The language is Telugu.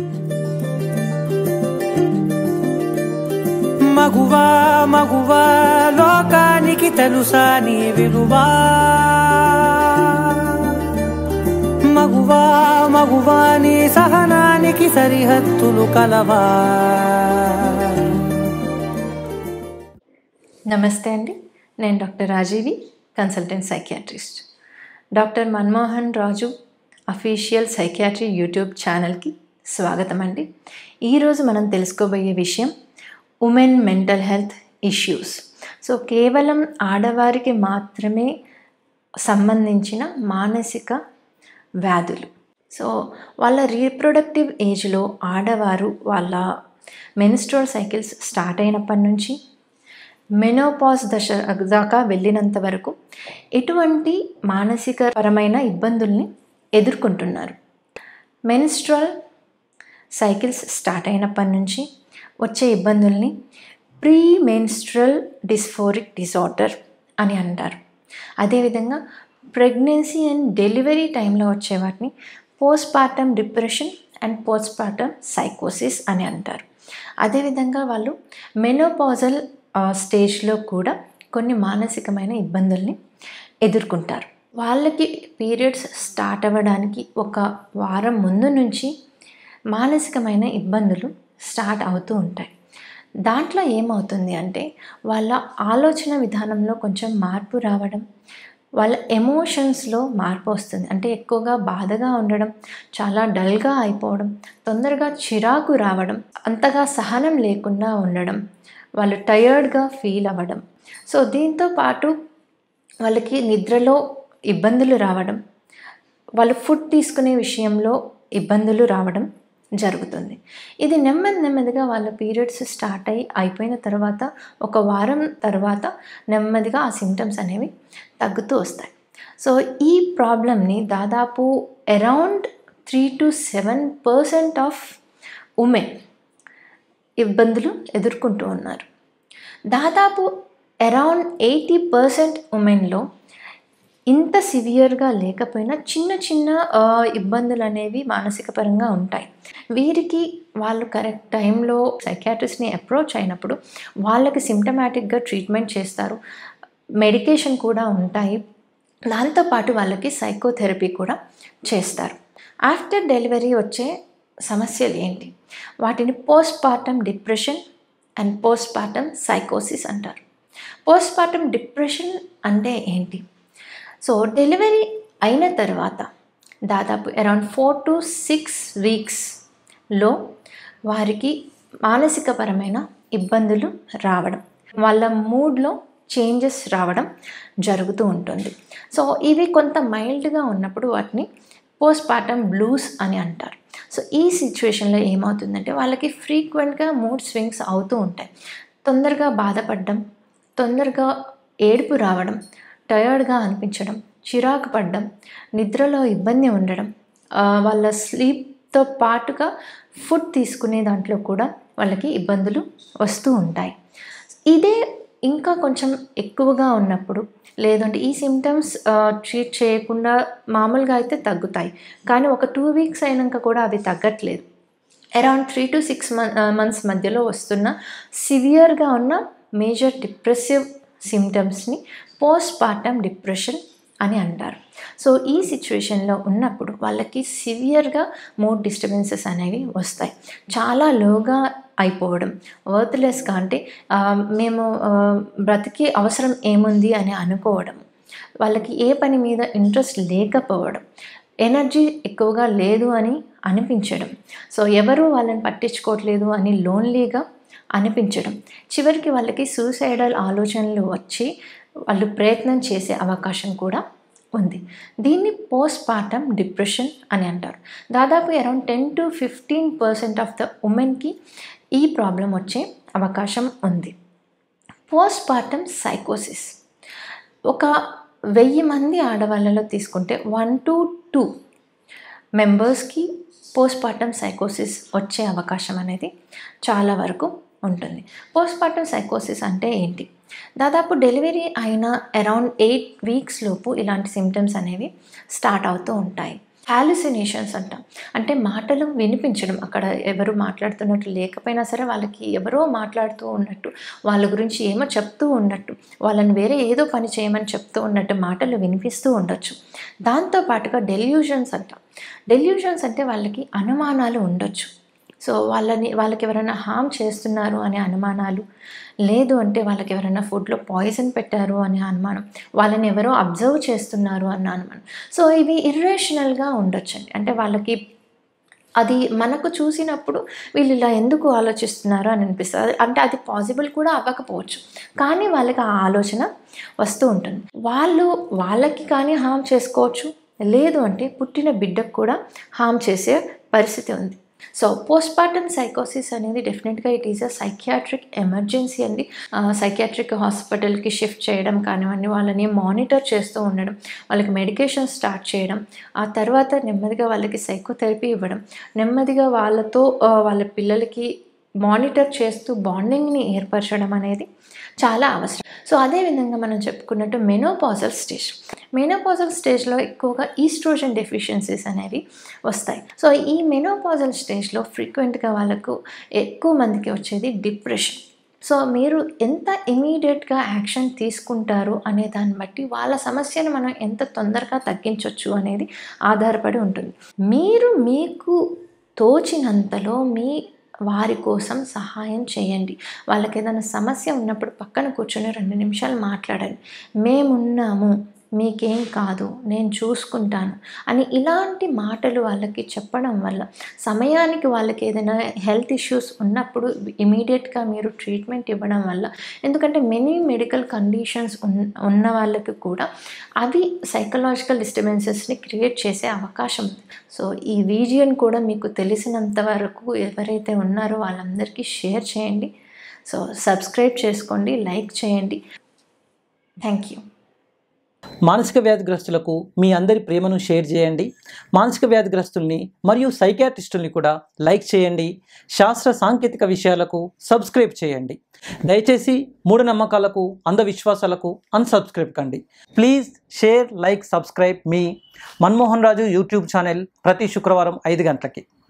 మగువా మగువా లోకానికి తెలుసా నీ విలువా మగువా మగువా నీ సహనానికి సరిహద్దులు కలవా నమస్తే అండి నేను doctor Rajeevi consultant psychiatrist doctor Manmohan Raju official psychiatry YouTube ఛానల్కి స్వాగతం అండి ఈరోజు మనం తెలుసుకోబోయే విషయం women mental health issues so కేవలం ఆడవారికి మాత్రమే సంబంధించిన మానసిక వ్యాధులు సో వాళ్ళ రీప్రొడక్టివ్ ఏజ్లో ఆడవారు వాళ్ళ మెన్స్ట్రల్ సైకిల్స్ స్టార్ట్ అయినప్పటి నుంచి మెనోపాజ్ దశ దాకా వెళ్ళినంత వరకు ఎటువంటి మానసిక పరమైన ఇబ్బందుల్ని ఎదుర్కొంటున్నారు మెన్స్ట్రల్ సైకిల్స్ స్టార్ట్ అయినప్పటి నుంచి వచ్చే ఇబ్బందుల్ని ప్రీ మెన్స్ట్రల్ డిస్ఫోరిక్ డిజార్డర్ అని అంటారు అదేవిధంగా ప్రెగ్నెన్సీ అండ్ డెలివరీ టైంలో వచ్చే వాటిని postpartum depression and postpartum సైకోసిస్ అని అంటారు అదేవిధంగా వాళ్ళు మెనోపాజల్ స్టేజ్లో కూడా కొన్ని మానసికమైన ఇబ్బందుల్ని ఎదుర్కొంటారు వాళ్ళకి పీరియడ్స్ స్టార్ట్ అవ్వడానికి ఒక వారం ముందు నుంచి మానసికమైన ఇబ్బందులు స్టార్ట్ అవుతూ ఉంటాయి దాంట్లో ఏమవుతుంది అంటే వాళ్ళ ఆలోచన విధానంలో కొంచెం మార్పు రావడం వాళ్ళ ఎమోషన్స్లో మార్పు వస్తుంది అంటే ఎక్కువగా బాధగా ఉండడం చాలా డల్గా అయిపోవడం తొందరగా చిరాకు రావడం అంతగా సహనం లేకుండా ఉండడం వాళ్ళు టయర్డ్గా ఫీల్ అవ్వడం సో దీంతో పాటు వాళ్ళకి నిద్రలో ఇబ్బందులు రావడం వాళ్ళు ఫుడ్ తీసుకునే విషయంలో ఇబ్బందులు రావడం జరుగుతుంది ఇది నెమ్మది నెమ్మదిగా వాళ్ళ పీరియడ్స్ స్టార్ట్ అయ్యి అయిపోయిన తర్వాత ఒక వారం తర్వాత నెమ్మదిగా ఆ సిమ్టమ్స్ అనేవి తగ్గుతూ వస్తాయి సో ఈ ప్రాబ్లమ్ని దాదాపు around three to seven percent of women ఇబ్బందులు ఎదుర్కొంటూ ఉన్నారు దాదాపు అరౌండ్ ఎయిటీ పర్సెంట్ ఉమెన్లో ఇంత సివియర్గా లేకపోయినా చిన్న చిన్న ఇబ్బందులు అనేవి మానసిక పరంగా ఉంటాయి వీరికి వాళ్ళు కరెక్ట్ టైంలో సైకాట్రిస్ట్ని అప్రోచ్ అయినప్పుడు వాళ్ళకి సిమ్టమాటిక్గా ట్రీట్మెంట్ చేస్తారు మెడికేషన్ కూడా ఉంటాయి దాంతోపాటు వాళ్ళకి సైకోథెరపీ కూడా చేస్తారు ఆఫ్టర్ డెలివరీ వచ్చే సమస్యలు ఏంటి వాటిని postpartum depression and postpartum సైకోసిస్ అంటారు పోస్ట్ పార్టమ్ డిప్రెషన్ అంటే ఏంటి సో డెలివరీ అయిన తర్వాత దాదాపు అరౌండ్ ఫోర్ టు సిక్స్ వీక్స్లో వారికి మానసికపరమైన ఇబ్బందులు రావడం వాళ్ళ మూడ్లో చేంజెస్ రావడం జరుగుతూ ఉంటుంది సో ఇవి కొంత మైల్డ్గా ఉన్నప్పుడు వాటిని పోస్ట్ పార్టమ్ బ్లూస్ అని అంటారు సో ఈ సిచ్యువేషన్లో ఏమవుతుందంటే వాళ్ళకి ఫ్రీక్వెంట్గా మూడ్ స్వింగ్స్ అవుతూ ఉంటాయి తొందరగా బాధపడడం తొందరగా ఏడుపు రావడం టయర్డ్గా అనిపించడం చిరాకు పడడం నిద్రలో ఇబ్బంది ఉండడం వాళ్ళ స్లీప్తో పాటుగా ఫుడ్ తీసుకునే దాంట్లో కూడా వాళ్ళకి ఇబ్బందులు వస్తూ ఉంటాయి ఇదే ఇంకా కొంచెం ఎక్కువగా ఉన్నప్పుడు లేదంటే ఈ సిమ్టమ్స్ ట్రీట్ చేయకుండా మామూలుగా అయితే తగ్గుతాయి కానీ ఒక టూ వీక్స్ అయినాక కూడా అవి తగ్గట్లేదు around three to six months మధ్యలో వస్తున్న సివియర్గా ఉన్న మేజర్ డిప్రెసివ్ సిమ్టమ్స్ని పోస్ట్ పార్టమ్ డిప్రెషన్ అని అంటారు సో ఈ సిచ్యువేషన్లో ఉన్నప్పుడు వాళ్ళకి సివియర్గా మూడ్ డిస్టర్బెన్సెస్ అనేవి వస్తాయి చాలా లోగా అయిపోవడం వర్త్లెస్గా అంటే మేము బ్రతికి అవసరం ఏముంది అని అనుకోవడం వాళ్ళకి ఏ పని మీద ఇంట్రెస్ట్ లేకపోవడం ఎనర్జీ ఎక్కువగా లేదు అని అనిపించడం సో ఎవరు వాళ్ళని పట్టించుకోవట్లేదు అని లోన్లీగా అనిపించడం చివరికి వాళ్ళకి సూసైడల్ ఆలోచనలు వచ్చి వాళ్ళు ప్రయత్నం చేసే అవకాశం కూడా ఉంది దీన్ని పోస్ట్ పార్టమ్ డిప్రెషన్ అని అంటారు దాదాపు around ten to fifteen percent of the ఉమెన్కి ఈ ప్రాబ్లం వచ్చే అవకాశం ఉంది పోస్ట్ పార్టమ్ సైకోసిస్ ఒక వెయ్యి మంది ఆడవాళ్ళలో తీసుకుంటే వన్ టు టూ మెంబర్స్కి పోస్ట్ పార్టమ్ సైకోసిస్ వచ్చే అవకాశం అనేది చాలా వరకు ఉంటుంది పోస్ట్ పార్టమ్ సైకోసిస్ అంటే ఏంటి దాదాపు డెలివరీ అయిన అరౌండ్ ఎయిట్ వీక్స్ లోపు ఇలాంటి సిమ్టమ్స్ అనేవి స్టార్ట్ అవుతూ ఉంటాయి హాలిసినేషన్స్ అంట అంటే మాటలు వినిపించడం అక్కడ ఎవరు మాట్లాడుతున్నట్టు లేకపోయినా సరే వాళ్ళకి ఎవరో మాట్లాడుతూ ఉన్నట్టు వాళ్ళ గురించి ఏమో చెప్తూ ఉన్నట్టు వాళ్ళని వేరే ఏదో పని చేయమని చెప్తూ ఉన్నట్టు మాటలు వినిపిస్తూ ఉండొచ్చు దాంతో పాటుగా డెల్యూషన్స్ అంట డెల్యూషన్స్ అంటే వాళ్ళకి అనుమానాలు ఉండొచ్చు సో వాళ్ళని వాళ్ళకి ఎవరైనా హామ్ చేస్తున్నారు అనే అనుమానాలు లేదు అంటే వాళ్ళకి ఎవరైనా ఫుడ్లో పాయిజన్ పెట్టారు అనే అనుమానం వాళ్ళని ఎవరో అబ్జర్వ్ చేస్తున్నారు అన్న అనుమానం సో ఇవి ఇర్రేషనల్గా ఉండొచ్చండి అంటే వాళ్ళకి అది మనకు చూసినప్పుడు వీళ్ళు ఇలా ఎందుకు ఆలోచిస్తున్నారు అని అనిపిస్తుంది అది- అంటే అది పాసిబుల్ కూడా అవ్వకపోవచ్చు కానీ వాళ్ళకి ఆ ఆలోచన వస్తూ ఉంటుంది వాళ్ళు వాళ్ళకి కానీ హామ్ చేసుకోవచ్చు లేదు అంటే పుట్టిన బిడ్డకు కూడా హామ్ చేసే పరిస్థితి ఉంది సో పోస్ట్ పార్టమ్ సైకోసిస్ అనేది డెఫినెట్గా it is a psychiatric emergency అండి సైకియాట్రిక్ హాస్పిటల్కి షిఫ్ట్ చేయడం కానివ్వండి వాళ్ళని మానిటర్ చేస్తూ ఉండడం వాళ్ళకి మెడికేషన్ స్టార్ట్ చేయడం ఆ తర్వాత నెమ్మదిగా వాళ్ళకి సైకోథెరపీ ఇవ్వడం నెమ్మదిగా వాళ్ళతో ఆ, వాళ్ళ పిల్లలకి మానిటర్ చేస్తూ బాండింగ్ని ఏర్పరచడం అనేది చాలా అవసరం సో అదేవిధంగా మనం చెప్పుకున్నట్టు మెనోపాజల్ స్టేజ్ మెనోపాజల్ స్టేజ్లో ఎక్కువగా ఈస్ట్రోజన్ డెఫిషియన్సీస్ అనేవి వస్తాయి సో ఈ మెనోపాజల్ స్టేజ్లో ఫ్రీక్వెంట్గా వాళ్ళకు ఎక్కువ మందికి వచ్చేది డిప్రెషన్ సో మీరు ఎంత ఇమీడియట్గా యాక్షన్ తీసుకుంటారు అనే దాన్ని బట్టి వాళ్ళ సమస్యను మనం ఎంత తొందరగా తగ్గించవచ్చు అనేది ఆధారపడి ఉంటుంది మీరు మీకు తోచినంతలో మీ వారి కోసం సహాయం చేయండి వాళ్ళకి ఏదైనా సమస్య ఉన్నప్పుడు పక్కన కూర్చొని రెండు నిమిషాలు మాట్లాడండి మేమున్నాము మీకేం కాదు నేను చూసుకుంటాను అని ఇలాంటి మాటలు వాళ్ళకి చెప్పడం వల్ల సమయానికి వాళ్ళకి ఏదైనా హెల్త్ ఇష్యూస్ ఉన్నప్పుడు ఇమీడియట్గా మీరు ట్రీట్మెంట్ ఇవ్వడం వల్ల ఎందుకంటే మెనీ మెడికల్ కండిషన్స్ ఉన్న ఉన్న వాళ్ళకి కూడా అవి సైకలాజికల్ డిస్టర్బెన్సెస్ని క్రియేట్ చేసే అవకాశం ఉంది సో ఈ రీజియన్ కూడా మీకు తెలిసినంత వరకు ఎవరైతే ఉన్నారో వాళ్ళందరికీ షేర్ చేయండి సో సబ్స్క్రైబ్ చేసుకోండి లైక్ చేయండి థ్యాంక్ యూ మానసిక వ్యాధిగ్రస్తులకు మీ అందరి ప్రేమను షేర్ చేయండి మానసిక వ్యాధిగ్రస్తుల్ని మరియు సైకాట్రిస్టుల్ని కూడా లైక్ చేయండి శాస్త్ర సాంకేతిక విషయాలకు సబ్స్క్రైబ్ చేయండి దయచేసి మూఢనమ్మకాలకు అంధవిశ్వాసాలకు అన్సబ్స్క్రైబ్ కండి ప్లీజ్ షేర్ లైక్ సబ్స్క్రైబ్ మీ మన్మోహన్ రాజు యూట్యూబ్ ఛానల్ ప్రతి శుక్రవారం ఐదు గంటలకి